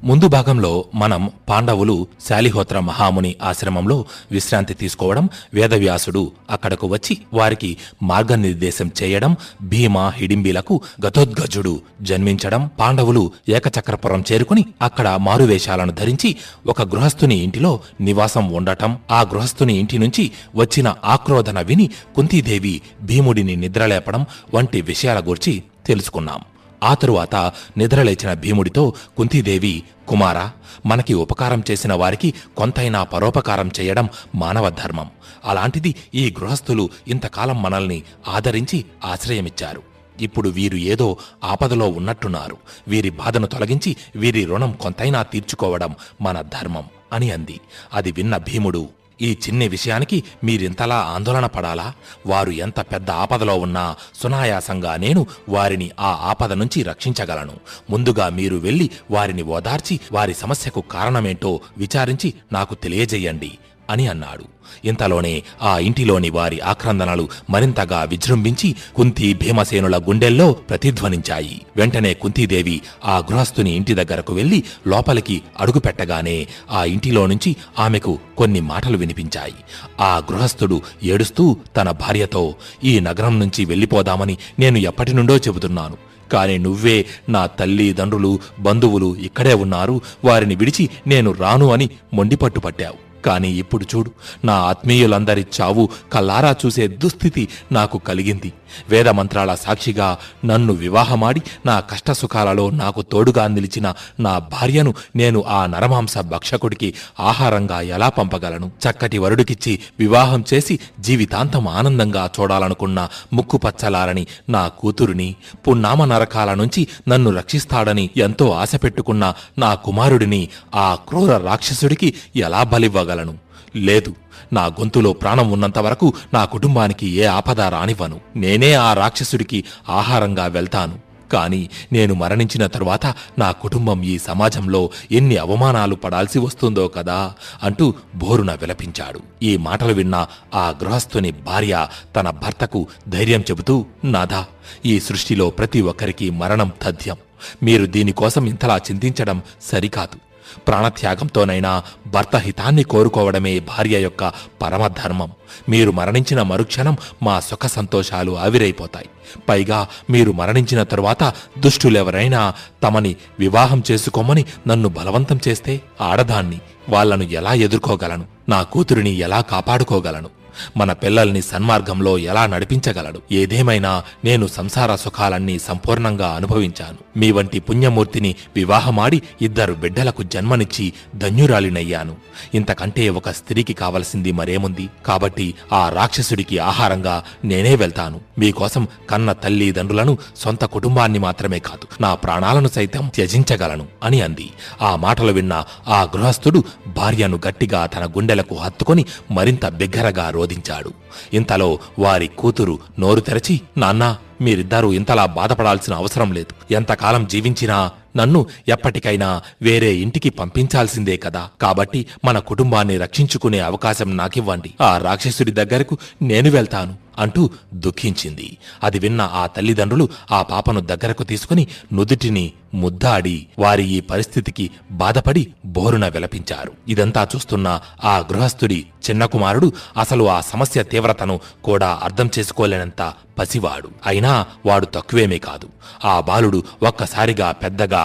ముందు భాగంలో మనం పాండవులు శాలిహోత్ర మహాముని ఆశ్రమంలో విశ్రాంతి తీసుకోవడం వేదవ్యాసుడు అక్కడకు వచ్చి వారికి మార్గనిర్దేశం చేయడం భీమ హిడింబిలకు గతోద్గజుడు జన్మించడం పాండవులు ఏకచక్రపురం చేరుకుని అక్కడ మారువేషాలను ధరించి ఒక గృహస్థుని ఇంటిలో నివాసం ఉండటం ఆ గృహస్థుని ఇంటి నుంచి వచ్చిన ఆక్రోధన విని కుంతీదేవి భీముడిని నిద్రలేపడం వంటి విషయాల గురించి తెలుసుకున్నాం ఆ తరువాత నిద్రలేచిన భీముడితో కుంతీదేవి కుమారా మనకి ఉపకారం చేసిన వారికి కొంతైనా పరోపకారం చేయడం మానవ ధర్మం అలాంటిది ఈ గృహస్థులు ఇంతకాలం మనల్ని ఆదరించి ఆశ్రయమిచ్చారు ఇప్పుడు వీరు ఏదో ఆపదలో ఉన్నట్టున్నారు వీరి బాధను తొలగించి వీరి రుణం కొంతైనా తీర్చుకోవడం మన ధర్మం అని అంది అది విన్న భీముడు ఈ చిన్ని విషయానికి మీరింతలా ఆందోళన పడాలా వారు ఎంత పెద్ద ఆపదలో ఉన్నా సునాయాసంగా నేను వారిని ఆ ఆపద నుంచి రక్షించగలను ముందుగా మీరు వెళ్లి వారిని ఓదార్చి వారి సమస్యకు కారణమేంటో విచారించి నాకు తెలియజేయండి అని అన్నాడు ఇంతలోనే ఆ ఇంటిలోని వారి ఆక్రందనలు మరింతగా విజృంభించి కుంతి భీమసేనుల గుండెల్లో ప్రతిధ్వనించాయి వెంటనే కుంతీదేవి ఆ గృహస్థుని ఇంటి దగ్గరకు వెళ్లి లోపలికి అడుగుపెట్టగానే ఆ ఇంటిలో నుంచి ఆమెకు కొన్ని మాటలు వినిపించాయి ఆ గృహస్థుడు ఏడుస్తూ తన భార్యతో ఈ నగరం నుంచి వెళ్ళిపోదామని నేను ఎప్పటి నుండో చెబుతున్నాను కాని నువ్వే నా తల్లి దండ్రులు బంధువులు ఇక్కడే ఉన్నారు వారిని విడిచి నేను రాను అని మొండిపట్టు పట్టావు కాని ఇప్పుడు చూడు నా ఆత్మీయులందరి చావు కల్లారా చూసే దుస్థితి నాకు కలిగింది వేదమంత్రాల సాక్షిగా నన్ను వివాహమాడి నా కష్టసుఖాలలో నాకు తోడుగా నిలిచిన నా భార్యను నేను ఆ నరమాంస భక్షకుడికి ఆహారంగా ఎలా పంపగలను చక్కటి వరుడికిచ్చి వివాహం చేసి జీవితాంతం ఆనందంగా చూడాలనుకున్న ముక్కుపచ్చలారని నా కూతురిని పున్నామ నరకాల నుంచి నన్ను రక్షిస్తాడని ఎంతో ఆశ పెట్టుకున్న నా కుమారుడిని ఆ క్రూర రాక్షసుడికి ఎలా బలివ్వగలను లేదు నా గొంతులో ప్రాణం ఉన్నంత వరకు నా కుటుంబానికి ఏ ఆపద రానివ్వను నేనే ఆ రాక్షసుడికి ఆహారంగా వెళ్తాను కాని నేను మరణించిన తరువాత నా కుటుంబం ఈ సమాజంలో ఎన్ని అవమానాలు పడాల్సి వస్తుందో కదా అంటూ బోరున విలపించాడు ఈ మాటలు విన్న ఆ గృహస్థుని భార్య తన భర్తకు ధైర్యం చెబుతూ నాథా ఈ సృష్టిలో ప్రతి ఒక్కరికి మరణం తథ్యం మీరు దీనికోసం ఇంతలా చింతించడం సరికాదు ప్రాణత్యాగంతోనైనా భర్త హితాన్ని కోరుకోవడమే భార్య యొక్క పరమధర్మం మీరు మరణించిన మరుక్షణం మా సుఖ సంతోషాలు ఆవిరైపోతాయి పైగా మీరు మరణించిన తరువాత దుష్టులెవరైనా తమని వివాహం చేసుకోమని నన్ను బలవంతం చేస్తే ఆడదాన్ని వాళ్లను ఎలా ఎదుర్కోగలను నా కూతురిని ఎలా కాపాడుకోగలను మన పిల్లల్ని సన్మార్గంలో ఎలా నడిపించగలడు ఏదేమైనా నేను సంసార సుఖాలన్నీ సంపూర్ణంగా అనుభవించాను మీ వంటి పుణ్యమూర్తిని వివాహమాడి ఇద్దరు బిడ్డలకు జన్మనిచ్చి ధన్యురాలినయ్యాను ఇంతకంటే ఒక స్త్రీకి కావలసింది మరేముంది కాబట్టి ఆ రాక్షసుడికి ఆహారంగా నేనే వెళ్తాను మీకోసం కన్న తల్లి దండ్రులను సొంత కుటుంబాన్ని మాత్రమే కాదు నా ప్రాణాలను సైతం త్యజించగలను అని అంది ఆ మాటలు విన్న ఆ గృహస్థుడు భార్యను గట్టిగా తన గుండెలకు హత్తుకొని మరింత బిగ్గరగా రోధించాడు ఇంతలో వారి కూతురు నోరు తెరచి నాన్నా మీరిద్దరూ ఇంతలా బాధపడాల్సిన అవసరం లేదు ఎంతకాలం జీవించినా నన్ను ఎప్పటికైనా వేరే ఇంటికి పంపించాల్సిందే కదా కాబట్టి మన కుటుంబాన్ని రక్షించుకునే అవకాశం నాకివ్వండి ఆ రాక్షసుడి దగ్గరకు నేను వెళ్తాను అంటూ దుఃఖించింది అది విన్న ఆ తల్లిదండ్రులు ఆ పాపను దగ్గరకు తీసుకుని నుదుటిని ముద్దాడి వారి ఈ పరిస్థితికి బాధపడి బోరున విలపించారు ఇదంతా చూస్తున్న ఆ గృహస్థుడి చిన్న కుమారుడు అసలు ఆ సమస్య తీవ్రతను కూడా అర్థం చేసుకోలేనంత పసివాడు అయినా వాడు తక్కువేమీ కాదు ఆ బాలుడు ఒక్కసారిగా పెద్దగా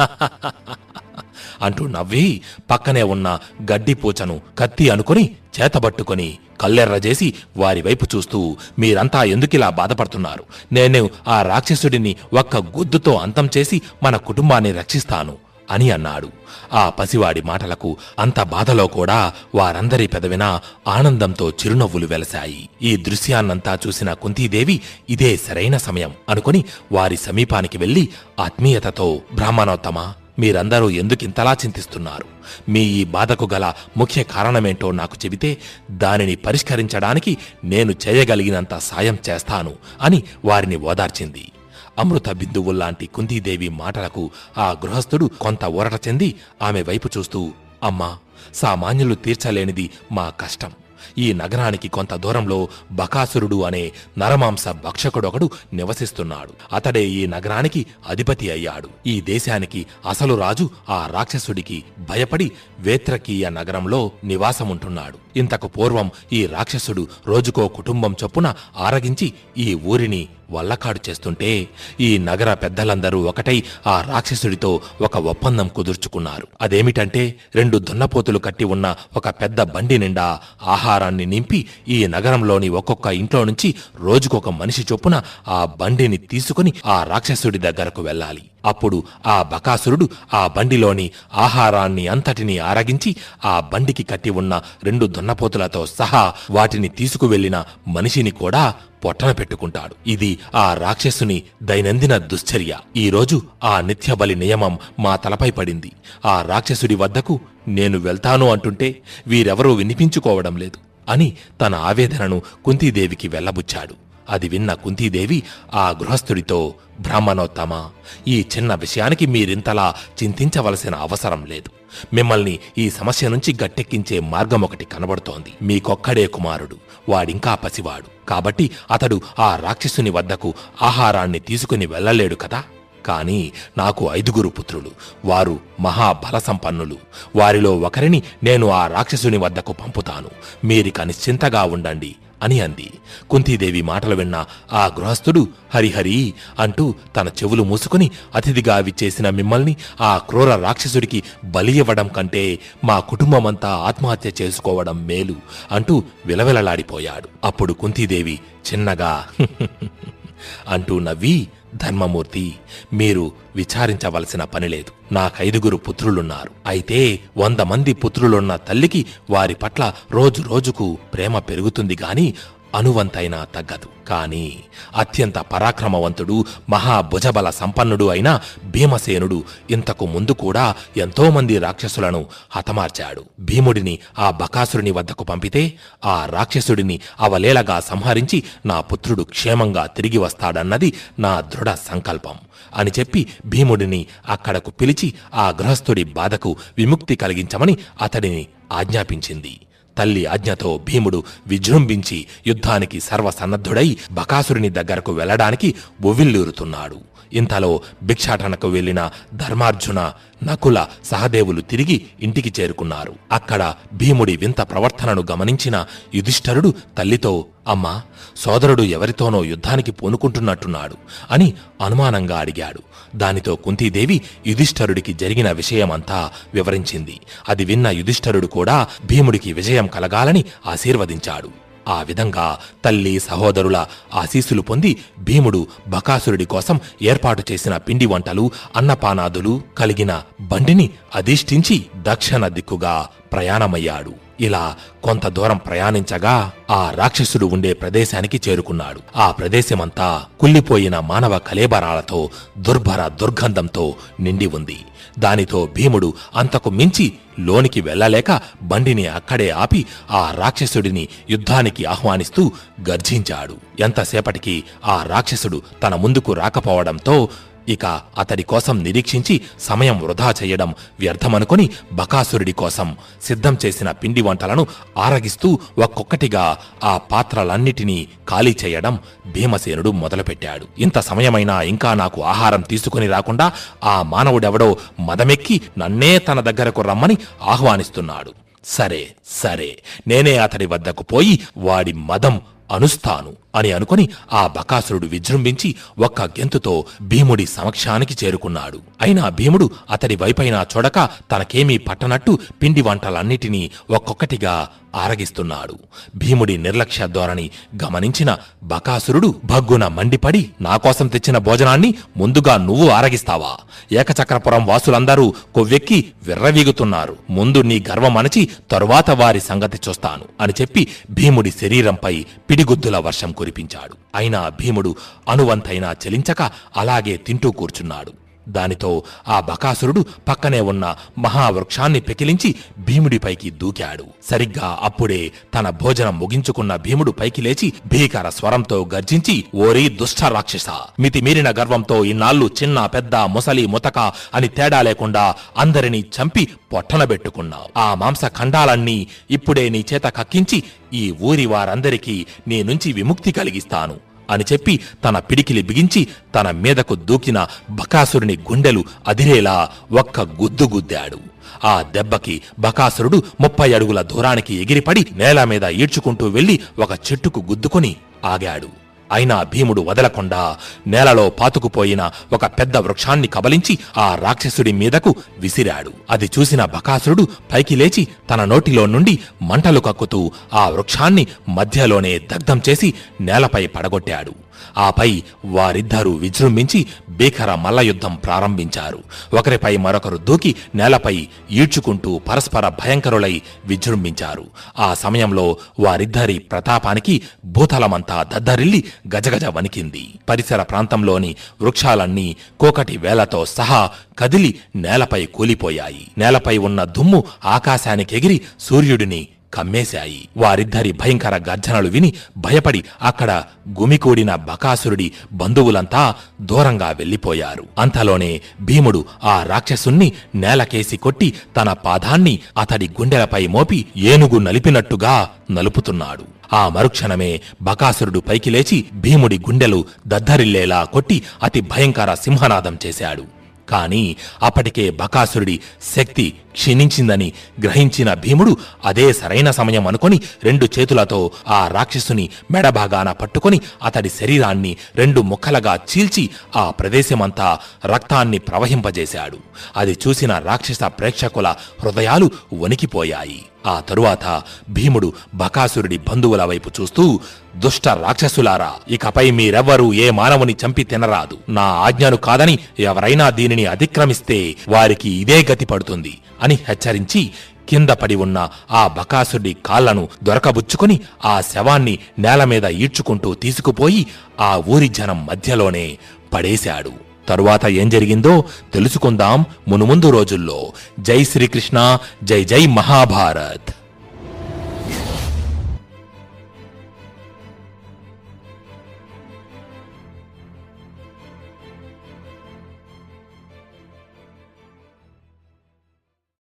అంటూ నవ్వి పక్కనే ఉన్న గడ్డి పూచను కత్తి అనుకుని చేతబట్టుకొని కల్లెర్ర చేసి వారి వైపు చూస్తూ మీరంతా ఎందుకిలా బాధపడుతున్నారు నేను ఆ రాక్షసుడిని ఒక్క గుద్దుతో అంతం చేసి మన కుటుంబాన్ని రక్షిస్తాను అని అన్నాడు ఆ పసివాడి మాటలకు అంత బాధలో కూడా వారందరి పెదవిన ఆనందంతో చిరునవ్వులు వెలశాయి ఈ దృశ్యాన్నంతా చూసిన కుంతీదేవి ఇదే సరైన సమయం అనుకుని వారి సమీపానికి వెళ్లి ఆత్మీయతతో బ్రాహ్మణోత్తమ మీరందరూ ఎందుకింతలా చింతిస్తున్నారు మీ ఈ బాధకు గల ముఖ్య కారణమేంటో నాకు చెబితే దానిని పరిష్కరించడానికి నేను చేయగలిగినంత సాయం చేస్తాను అని వారిని ఓదార్చింది అమృత బిందువుల్లాంటి కుంతీదేవి మాటలకు ఆ గృహస్థుడు కొంత ఊరట చెంది ఆమె వైపు చూస్తూ అమ్మా సామాన్యులు తీర్చలేనిది మా కష్టం ఈ నగరానికి కొంత దూరంలో బకాసురుడు అనే నరమాంస భక్షకుడొకడు నివసిస్తున్నాడు అతడే ఈ నగరానికి అధిపతి అయ్యాడు ఈ దేశానికి అసలు రాజు ఆ రాక్షసుడికి భయపడి వేత్రకీయ నగరంలో నివాసముంటున్నాడు ఇంతకు పూర్వం ఈ రాక్షసుడు రోజుకో కుటుంబం చొప్పున ఆరగించి ఈ ఊరిని వల్లకాడు చేస్తుంటే ఈ నగర పెద్దలందరూ ఒకటై ఆ రాక్షసుడితో ఒక ఒప్పందం కుదుర్చుకున్నారు అదేమిటంటే రెండు దున్నపోతులు కట్టి ఉన్న ఒక పెద్ద బండి నిండా ఆహారాన్ని నింపి ఈ నగరంలోని ఒక్కొక్క ఇంట్లో నుంచి రోజుకొక మనిషి చొప్పున ఆ బండిని తీసుకుని ఆ రాక్షసుడి దగ్గరకు వెళ్ళాలి అప్పుడు ఆ బకాసురుడు ఆ బండిలోని ఆహారాన్ని అంతటినీ ఆరగించి ఆ బండికి కట్టి ఉన్న రెండు దున్నపోతులతో సహా వాటిని తీసుకువెళ్లిన మనిషిని కూడా పొట్టన పెట్టుకుంటాడు ఇది ఆ రాక్షసుని దైనందిన దుశ్చర్య ఈరోజు ఆ నిత్యబలి నియమం మా తలపై పడింది ఆ రాక్షసుడి వద్దకు నేను వెళ్తాను అంటుంటే వీరెవరూ వినిపించుకోవడం లేదు అని తన ఆవేదనను కుంతీదేవికి వెళ్లబుచ్చాడు అది విన్న కుంతీదేవి ఆ గృహస్థుడితో బ్రాహ్మణోత్తమ ఈ చిన్న విషయానికి మీరింతలా చింతించవలసిన అవసరం లేదు మిమ్మల్ని ఈ సమస్య నుంచి గట్టెక్కించే మార్గం ఒకటి కనబడుతోంది మీకొక్కడే కుమారుడు వాడింకా పసివాడు కాబట్టి అతడు ఆ రాక్షసుని వద్దకు ఆహారాన్ని తీసుకుని వెళ్ళలేడు కదా కాని నాకు ఐదుగురు పుత్రులు వారు మహాబల సంపన్నులు వారిలో ఒకరిని నేను ఆ రాక్షసుని వద్దకు పంపుతాను మీరిక నిశ్చింతగా ఉండండి అని అంది కుంతీదేవి మాటలు విన్న ఆ గృహస్థుడు హరిహరి అంటూ తన చెవులు మూసుకుని అతిథిగా విచ్చేసిన మిమ్మల్ని ఆ క్రూర రాక్షసుడికి బలి ఇవ్వడం కంటే మా కుటుంబమంతా ఆత్మహత్య చేసుకోవడం మేలు అంటూ విలవిలలాడిపోయాడు అప్పుడు కుంతీదేవి చిన్నగా అంటూ నవ్వి ధర్మమూర్తి మీరు విచారించవలసిన పనిలేదు నాకైదుగురు పుత్రులున్నారు అయితే వంద మంది పుత్రులున్న తల్లికి వారి పట్ల రోజు రోజుకు ప్రేమ పెరుగుతుంది గాని అనువంతైనా తగ్గదు కాని అత్యంత పరాక్రమవంతుడు మహాభుజబల సంపన్నుడు అయిన భీమసేనుడు ఇంతకు ముందు కూడా ఎంతో మంది రాక్షసులను హతమార్చాడు భీముడిని ఆ బకాసురుని వద్దకు పంపితే ఆ రాక్షసుడిని అవలేలగా సంహరించి నా పుత్రుడు క్షేమంగా తిరిగి వస్తాడన్నది నా దృఢ సంకల్పం అని చెప్పి భీముడిని అక్కడకు పిలిచి ఆ గృహస్థుడి బాధకు విముక్తి కలిగించమని అతడిని ఆజ్ఞాపించింది తల్లి ఆజ్ఞతో భీముడు విజృంభించి యుద్ధానికి సర్వసన్నద్ధుడై బకాసురుని దగ్గరకు వెళ్లడానికి ఉవ్విల్లూరుతున్నాడు ఇంతలో భిక్షాటనకు వెళ్లిన ధర్మార్జున నకుల సహదేవులు తిరిగి ఇంటికి చేరుకున్నారు అక్కడ భీముడి వింత ప్రవర్తనను గమనించిన యుధిష్ఠరుడు తల్లితో అమ్మా సోదరుడు ఎవరితోనో యుద్ధానికి పూనుకుంటున్నట్టున్నాడు అని అనుమానంగా అడిగాడు దానితో కుంతీదేవి యుధిష్ఠరుడికి జరిగిన విషయమంతా వివరించింది అది విన్న యుధిష్ఠరుడు కూడా భీముడికి విజయం కలగాలని ఆశీర్వదించాడు ఆ విధంగా తల్లి సహోదరుల ఆశీస్సులు పొంది భీముడు బకాసురుడి కోసం ఏర్పాటు చేసిన పిండి వంటలు అన్నపానాదులు కలిగిన బండిని అధిష్ఠించి దక్షిణ దిక్కుగా ప్రయాణమయ్యాడు ఇలా కొంత దూరం ప్రయాణించగా ఆ రాక్షసుడు ఉండే ప్రదేశానికి చేరుకున్నాడు ఆ ప్రదేశమంతా కుళ్ళిపోయిన మానవ కలేబరాలతో దుర్భర దుర్గంధంతో నిండి ఉంది దానితో భీముడు అంతకు మించి లోనికి వెళ్ళలేక బండిని అక్కడే ఆపి ఆ రాక్షసుడిని యుద్ధానికి ఆహ్వానిస్తూ గర్జించాడు ఎంతసేపటికి ఆ రాక్షసుడు తన ముందుకు రాకపోవడంతో ఇక అతడి కోసం నిరీక్షించి సమయం వృధా చేయడం వ్యర్థమనుకొని బకాసురుడి కోసం సిద్ధం చేసిన పిండి వంటలను ఆరగిస్తూ ఒక్కొక్కటిగా ఆ పాత్రలన్నిటినీ ఖాళీ చేయడం భీమసేనుడు మొదలుపెట్టాడు ఇంత సమయమైనా ఇంకా నాకు ఆహారం తీసుకుని రాకుండా ఆ మానవుడెవడో మదమెక్కి నన్నే తన దగ్గరకు రమ్మని ఆహ్వానిస్తున్నాడు సరే సరే నేనే అతడి వద్దకు పోయి వాడి మదం అనుస్తాను అని అనుకుని ఆ బకాసురుడు విజృంభించి ఒక్క గెంతుతో భీముడి సమక్షానికి చేరుకున్నాడు అయినా భీముడు అతడి వైపైనా చూడక తనకేమీ పట్టనట్టు పిండి వంటలన్నిటినీ ఒక్కొక్కటిగా ఆరగిస్తున్నాడు భీముడి నిర్లక్ష్య ధోరణి గమనించిన బకాసురుడు భగ్గున మండిపడి నా కోసం తెచ్చిన భోజనాన్ని ముందుగా నువ్వు ఆరగిస్తావా ఏకచక్రపురం వాసులందరూ కొవ్వెక్కి విర్రవీగుతున్నారు ముందు నీ గర్వం అణచి తరువాత వారి సంగతి చూస్తాను అని చెప్పి భీముడి శరీరంపై పిడిగుద్దుల వర్షం కురిపించాడు అయినా భీముడు అనువంతైనా చెలించక అలాగే తింటూ కూర్చున్నాడు దానితో ఆ బకాసురుడు పక్కనే ఉన్న మహావృక్షాన్ని పెకిలించి భీముడిపైకి దూకాడు సరిగ్గా అప్పుడే తన భోజనం ముగించుకున్న భీముడు పైకి లేచి భీకర స్వరంతో గర్జించి ఓరి దుష్ట రాక్షస మితిమీరిన గర్వంతో ఇన్నాళ్ళు చిన్న పెద్ద ముసలి ముతక అని తేడా లేకుండా అందరినీ చంపి పొట్టనబెట్టుకున్నావు ఆ మాంస ఖండాలన్నీ ఇప్పుడే నీ చేత కక్కించి ఈ ఊరి వారందరికీ నీ నుంచి విముక్తి కలిగిస్తాను అని చెప్పి తన పిడికిలి బిగించి తన మీదకు దూకిన బకాసురుని గుండెలు అదిరేలా ఒక్క గుద్దు గుద్దాడు ఆ దెబ్బకి బకాసురుడు ముప్పై అడుగుల దూరానికి ఎగిరిపడి నేల మీద ఈడ్చుకుంటూ వెళ్లి ఒక చెట్టుకు గుద్దుకొని ఆగాడు అయినా భీముడు వదలకుండా నేలలో పాతుకుపోయిన ఒక పెద్ద వృక్షాన్ని కబలించి ఆ రాక్షసుడి మీదకు విసిరాడు అది చూసిన బకాసురుడు పైకి లేచి తన నోటిలో నుండి మంటలు కక్కుతూ ఆ వృక్షాన్ని మధ్యలోనే దగ్ధం చేసి నేలపై పడగొట్టాడు ఆపై వారిద్దరూ విజృంభించి భీకర మల్లయుద్ధం ప్రారంభించారు ఒకరిపై మరొకరు దూకి నేలపై ఈడ్చుకుంటూ పరస్పర భయంకరులై విజృంభించారు ఆ సమయంలో వారిద్దరి ప్రతాపానికి భూతలమంతా దద్దరిల్లి గజగజ వణికింది పరిసర ప్రాంతంలోని వృక్షాలన్నీ కోకటి వేలతో సహా కదిలి నేలపై కూలిపోయాయి నేలపై ఉన్న దుమ్ము ఆకాశానికి ఎగిరి సూర్యుడిని కమ్మేశాయి వారిద్దరి భయంకర గర్జనలు విని భయపడి అక్కడ గుమికూడిన బకాసురుడి బంధువులంతా దూరంగా వెళ్లిపోయారు అంతలోనే భీముడు ఆ రాక్షసుణ్ణి నేలకేసి కొట్టి తన పాదాన్ని అతడి గుండెలపై మోపి ఏనుగు నలిపినట్టుగా నలుపుతున్నాడు ఆ మరుక్షణమే బకాసురుడు పైకి లేచి భీముడి గుండెలు దద్దరిల్లేలా కొట్టి అతి భయంకర సింహనాదం చేశాడు కాని అప్పటికే బకాసురుడి శక్తి క్షీణించిందని గ్రహించిన భీముడు అదే సరైన సమయం అనుకొని రెండు చేతులతో ఆ రాక్షసుని మెడభాగాన పట్టుకొని అతడి శరీరాన్ని రెండు ముక్కలుగా చీల్చి ఆ ప్రదేశమంతా రక్తాన్ని ప్రవహింపజేశాడు అది చూసిన రాక్షస ప్రేక్షకుల హృదయాలు వణికిపోయాయి ఆ తరువాత భీముడు బకాసురుడి బంధువుల వైపు చూస్తూ దుష్ట రాక్షసులారా ఇకపై మీరెవ్వరూ ఏ మానవుని చంపి తినరాదు నా ఆజ్ఞను కాదని ఎవరైనా దీనిని అతిక్రమిస్తే వారికి ఇదే గతి పడుతుంది అని హెచ్చరించి కింద పడి ఉన్న ఆ బకాసుడి కాళ్లను దొరకబుచ్చుకుని ఆ శవాన్ని నేల మీద ఈడ్చుకుంటూ తీసుకుపోయి ఆ ఊరి జనం మధ్యలోనే పడేశాడు తరువాత ఏం జరిగిందో తెలుసుకుందాం మునుముందు రోజుల్లో జై శ్రీకృష్ణ జై జై మహాభారత్